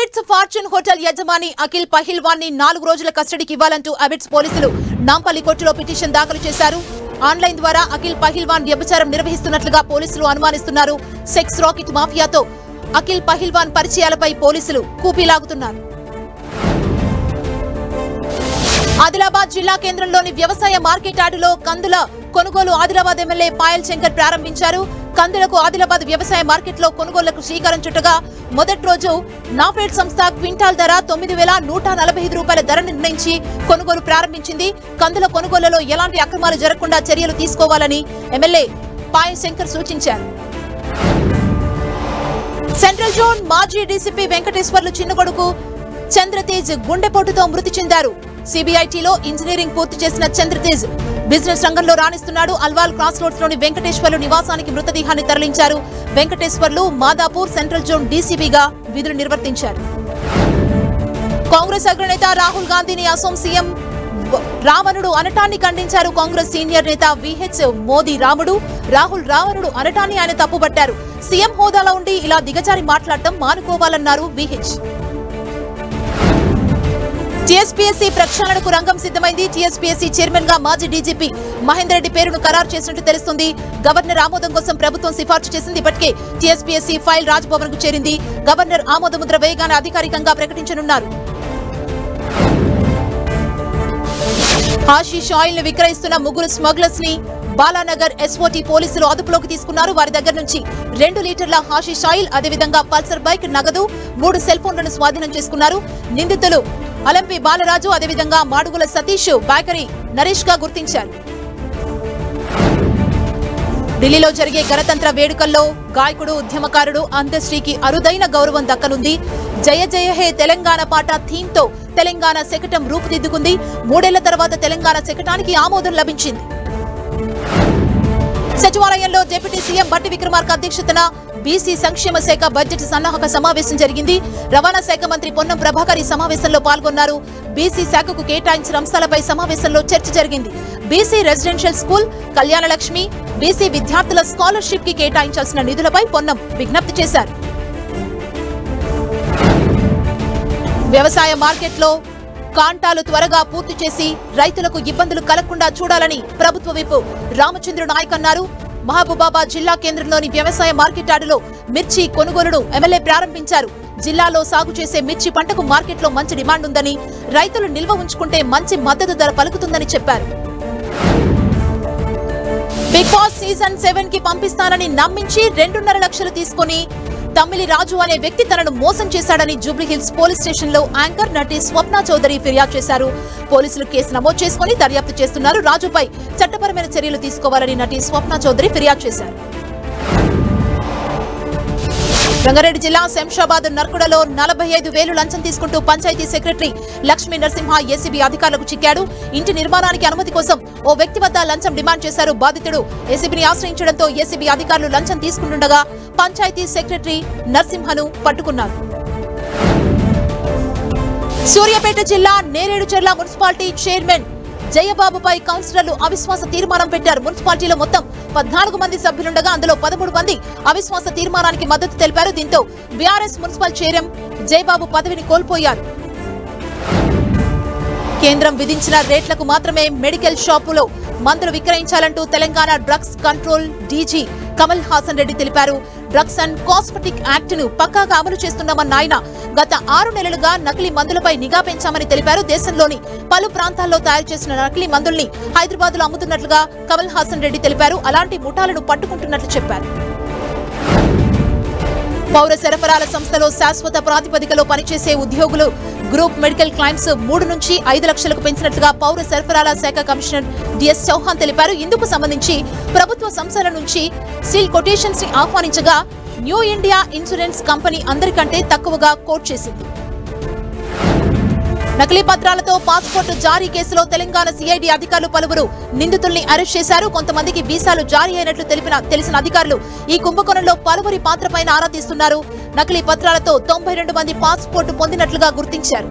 Abids fortune hotel యజమాని అఖిల్ పహిల్వాన్ ని నాలుగు రోజుల కస్టడీకి ఇవ్వాలంటూ అబిడ్స్ పోలీసులు నాంపల్లి కోర్టులో పిటిషన్ దాఖలు చేశారు ఆన్లైన్ ద్వారా అఖిల్ పహిల్వాన్ వ్యభిచారం నిర్వహిస్తున్నట్లుగా పోలీసులు అనుమానిస్తున్నారు సెక్స్ రాకెట్ మాఫియాతో అఖిల్ పహిల్వాన్ పరిచయాలపై పోలీసులు కూపీలాగుతున్నారు ఆదిలాబాద్ జిల్లా కేంద్రంలోని వ్యవసాయ మార్కెట్ యార్డులో కందుల కొనుగోలు ఆదిలాబాద్ ఎమ్మెల్యే పాయల్ శంకర్ ప్రారంభించారు కందులకు ఆదిలాబాద్ వ్యవసాయ మార్కెట్లో కొనుగోళ్లకు శ్రీకారం చుట్టగా మొదటి రోజు నాఫెడ్ సంస్థ క్వింటాల్ ధర తొమ్మిది వేల నూట నలభై ఐదు రూపాయల ధర నిర్ణయించి కొనుగోలు ప్రారంభించింది కందుల కొనుగోళ్లలో ఎలాంటి అక్రమాలు జరగకుండా చర్యలు తీసుకోవాలని ఎమ్మెల్యే పాయల్ శంకర్ సూచించారు సెంట్రల్ జోన్ మాజీ డీసీపీ వెంకటేశ్వర్లు చిన్న కొడుకు చంద్రతేజ్ గుండెపోటుతో మృతి చెందారు సిబిఐటిలో ఇంజనీరింగ్ పూర్తి చేసిన చంద్రతేజ్ బిజినెస్ రంగంలో రాణిస్తున్నాడు అల్వాల్ క్రాస్ రోడ్స్ లోని వెంకటేశ్వర్లు నివాసానికి మృతదేహాన్ని తరలించారు వెంకటేశ్వర్లు మాదాపూర్ సెంట్రల్ జోన్ డీసీపీగా విధులు నిర్వర్తించారు కాంగ్రెస్ అగ్రనేత రాహుల్ గాంధీని అసోం సీఎం వ- రావణుడు అనటాన్ని ఖండించారు కాంగ్రెస్ సీనియర్ నేత విహెచ్ మోదీ రాముడు రాహుల్ రావణుడు అనటాన్ని ఆయన తప్పుపట్టారు సీఎం హోదాలో ఉండి ఇలా దిగజారి మాట్లాడటం మానుకోవాలన్నారు విహెచ్ టీఎస్పీఎస్సీ ప్రక్షాళనకు రంగం సిద్ధమైంది టీఎస్పీఎస్సీ చైర్మన్ గా మాజీ డీజీపీ మహేందర్ రెడ్డి పేరును ఖరారు చేసినట్టు తెలుస్తుంది గవర్నర్ ఆమోదం కోసం ప్రభుత్వం సిఫార్సు చేసింది ఇప్పటికే టీఎస్పీఎస్సీ ఫైల్ రాజ్భవన్ కు చేరింది గవర్నర్ ఆమోద ముద్ర వేయగానే అధికారికంగా ప్రకటించనున్నారు హాషిష్ ఆయిల్ ను విక్రయిస్తున్న ముగ్గురు స్మగ్లర్స్ ని బాలానగర్ ఎస్ఓటీ పోలీసులు అదుపులోకి తీసుకున్నారు వారి దగ్గర నుంచి రెండు లీటర్ల హాషిష్ ఆయిల్ అదేవిధంగా పల్సర్ బైక్ నగదు మూడు సెల్ ఫోన్లను స్వాధీనం చేసుకున్నారు నిందితులు అలంపి బాలరాజు అదేవిధంగా మాడుగుల సతీష్ బేకరీ నరేష్ గా గుర్తించారు ఢిల్లీలో జరిగే గణతంత్ర వేడుకల్లో గాయకుడు ఉద్యమకారుడు అంత్యశ్రీకి అరుదైన గౌరవం దక్కనుంది జయ జయ హే తెలంగాణ పాట థీమ్ తో తెలంగాణ శకటం రూపుదిద్దుకుంది మూడేళ్ల తర్వాత తెలంగాణ శకటానికి ఆమోదం లభించింది సచివాలయంలో డిప్యూటీ సీఎం బట్టి విక్రమార్క అధ్యక్షతన బీసీ సంక్షేమ శాఖ బడ్జెట్ సన్నాహక సమావేశం జరిగింది రవాణా శాఖ మంత్రి పొన్నం ప్రభాకర్ ఈ సమావేశంలో పాల్గొన్నారు బీసీ శాఖకు కేటాయించిన అంశాలపై సమావేశంలో చర్చ జరిగింది బీసీ రెసిడెన్షియల్ స్కూల్ కళ్యాణ లక్ష్మి బీసీ విద్యార్థుల స్కాలర్షిప్ కి కేటాయించాల్సిన నిధులపై పొన్నం విజ్ఞప్తి చేశారు వ్యవసాయ మార్కెట్లో కాంటాలు త్వరగా పూర్తి చేసి రైతులకు ఇబ్బందులు కలగకుండా చూడాలని ప్రభుత్వ విప్ రామచంద్ర నాయక్ అన్నారు మహబూబాబాద్ జిల్లా కేంద్రంలోని వ్యవసాయ మార్కెట్ యార్డులో మిర్చి కొనుగోలును ఎమ్మెల్యే ప్రారంభించారు జిల్లాలో సాగు చేసే మిర్చి పంటకు మార్కెట్లో మంచి డిమాండ్ ఉందని రైతులు నిల్వ ఉంచుకుంటే మంచి మద్దతు ధర పలుకుతుందని చెప్పారు బిగ్ బాస్ సీజన్ సెవెన్ కి పంపిస్తానని నమ్మించి రెండున్నర లక్షలు తీసుకుని తమ్మిలి రాజు అనే వ్యక్తి తనను మోసం చేశాడని జూబ్లీహిల్స్ పోలీస్ స్టేషన్ లో యాంకర్ నటి స్వప్న చౌదరి ఫిర్యాదు చేశారు పోలీసులు కేసు నమోదు చేసుకుని దర్యాప్తు చేస్తున్నారు రాజుపై చట్టపరమైన చర్యలు తీసుకోవాలని నటి స్వప్న చౌదరి ఫిర్యాదు చేశారు రంగారెడ్డి జిల్లా శంషాబాద్ నర్కుడలో నలభై ఐదు వేలు లంచం తీసుకుంటూ పంచాయతీ సెక్రటరీ లక్ష్మీ నరసింహ ఏసీబీ అధికారులకు చిక్కాడు ఇంటి నిర్మాణానికి అనుమతి కోసం ఓ వ్యక్తి వద్ద లంచం డిమాండ్ చేశారు బాధితుడు ఏసీబీని ఆశ్రయించడంతో ఏసీబీ అధికారులు లంచం తీసుకుంటుండగా పంచాయతీ సెక్రటరీ నరసింహను పట్టుకున్నారు సూర్యాపేట జిల్లా నేరేడుచెర్ల మున్సిపాలిటీ చైర్మన్ జయబాబుపై కౌన్సిలర్లు అవిశ్వాస తీర్మానం పెట్టారు మున్సిపాలిటీలో మొత్తం పద్నాలుగు మంది సభ్యులుండగా అందులో పదమూడు మంది అవిశ్వాస తీర్మానానికి మద్దతు తెలిపారు దీంతో బీఆర్ఎస్ మున్సిపల్ చైర్మన్ జయబాబు పదవిని కోల్పోయారు కేంద్రం విధించిన రేట్లకు మాత్రమే మెడికల్ షాపులో మందులు విక్రయించాలంటూ Telangana drugs control DG Kamal Hasan Reddy తెలిపారు డ్రగ్స్ అండ్ కాస్మెటిక్ యాక్ట్ ను పక్కాగా అమలు చేస్తున్నామన్న ఆయన గత ఆరు నెలలుగా నకిలీ మందులపై నిఘా పెంచామని తెలిపారు దేశంలోని పలు ప్రాంతాల్లో తయారు చేసిన నకిలీ మందుల్ని హైదరాబాద్ లో అమ్ముతున్నట్లుగా కమల్ హాసన్ రెడ్డి తెలిపారు అలాంటి ముఠాలను పట్టుకుంటున్నట్లు చెప్పారు పౌర సరఫరాల సంస్థలో శాశ్వత ప్రాతిపదికలో పనిచేసే ఉద్యోగులు గ్రూప్ మెడికల్ క్లైమ్స్ మూడు నుంచి ఐదు లక్షలకు పెంచినట్లుగా పౌర సరఫరాల శాఖ కమిషనర్ డిఎస్ చౌహాన్ తెలిపారు ఇందుకు సంబంధించి ప్రభుత్వ సంస్థల నుంచి సీల్ కొటేషన్స్ ని ఆహ్వానించగా న్యూ ఇండియా ఇన్సూరెన్స్ కంపెనీ అందరికంటే తక్కువగా కోట్ చేసింది నకిలీ పత్రాలతో పాస్పోర్టు జారీ కేసులో తెలంగాణ సిఐడి అధికారులు పలువురు నిందితుల్ని అరెస్ట్ చేశారు కొంతమందికి వీసాలు జారీ అయినట్లు తెలిపిన తెలిసిన అధికారులు ఈ కుంభకోణంలో పలువురి పాత్రపైన ఆరా తీస్తున్నారు నకిలీ పత్రాలతో తొంభై రెండు మంది పాస్పోర్టు పొందినట్లుగా గుర్తించారు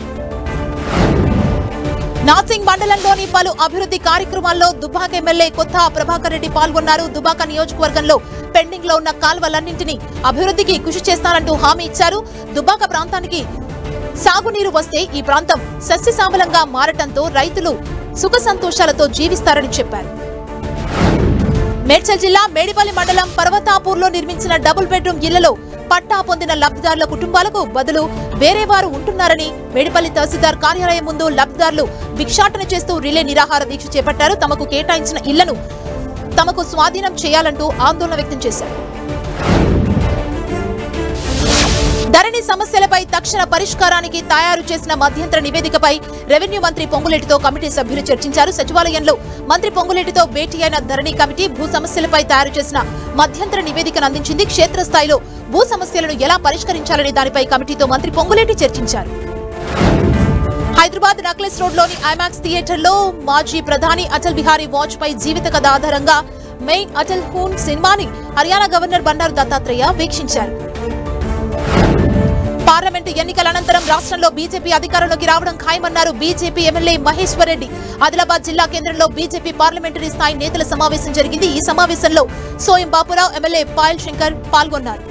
నాసింగ్ మండలంలోని పలు అభివృద్ధి కార్యక్రమాల్లో దుబాక ఎమ్మెల్యే కొత్త ప్రభాకర్ రెడ్డి పాల్గొన్నారు దుబాక నియోజకవర్గంలో పెండింగ్ లో ఉన్న కాల్వలన్నింటినీ అభివృద్ధికి కృషి చేస్తానంటూ హామీ ఇచ్చారు దుబాక ప్రాంతానికి సాగునీరు వస్తే ఈ ప్రాంతం సస్యశ్యామలంగా మారటంతో రైతులు సుఖ సంతోషాలతో జీవిస్తారని చెప్పారు మేడ్చల్ జిల్లా మేడిపల్లి మండలం పర్వతాపూర్లో నిర్మించిన డబుల్ బెడ్రూమ్ ఇళ్లలో పట్టా పొందిన లబ్ధిదారుల కుటుంబాలకు బదులు వేరే వారు ఉంటున్నారని మేడిపల్లి తహసీల్దార్ కార్యాలయం ముందు లబ్ధిదారులు భిక్షాటన చేస్తూ రిలే నిరాహార దీక్ష చేపట్టారు తమకు కేటాయించిన ఇళ్లను తమకు స్వాధీనం చేయాలంటూ ఆందోళన వ్యక్తం చేశారు ధరణి సమస్యలపై తక్షణ పరిష్కారానికి తయారు చేసిన మధ్యంతర నివేదికపై రెవెన్యూ మంత్రి పొంగులేటితో కమిటీ సభ్యులు చర్చించారు సచివాలయంలో మంత్రి పొంగులేటితో భేటీ అయిన ధరణి కమిటీ భూ సమస్యలపై తయారు చేసిన మధ్యంతర నివేదికను అందించింది క్షేత్రస్థాయిలో భూ సమస్యలను ఎలా పరిష్కరించాలనే దానిపై కమిటీతో మంత్రి పొంగులేటి చర్చించారు హైదరాబాద్ నక్లెస్ రోడ్ లోని ఐమాక్స్ థియేటర్ లో మాజీ ప్రధాని అటల్ బిహారీ వాజ్పేయి జీవిత కథ ఆధారంగా మెయిన్ అటల్ హూన్ సినిమాని హర్యానా గవర్నర్ బండారు దత్తాత్రేయ వీక్షించారు పార్లమెంటు ఎన్నికల అనంతరం రాష్ట్రంలో బీజేపీ అధికారంలోకి రావడం ఖాయమన్నారు బీజేపీ ఎమ్మెల్యే మహేశ్వర్ రెడ్డి ఆదిలాబాద్ జిల్లా కేంద్రంలో బీజేపీ పార్లమెంటరీ స్థాయి నేతల సమావేశం జరిగింది ఈ సమావేశంలో సోయం బాపురావు ఎమ్మెల్యే పాయల్ శంకర్ పాల్గొన్నారు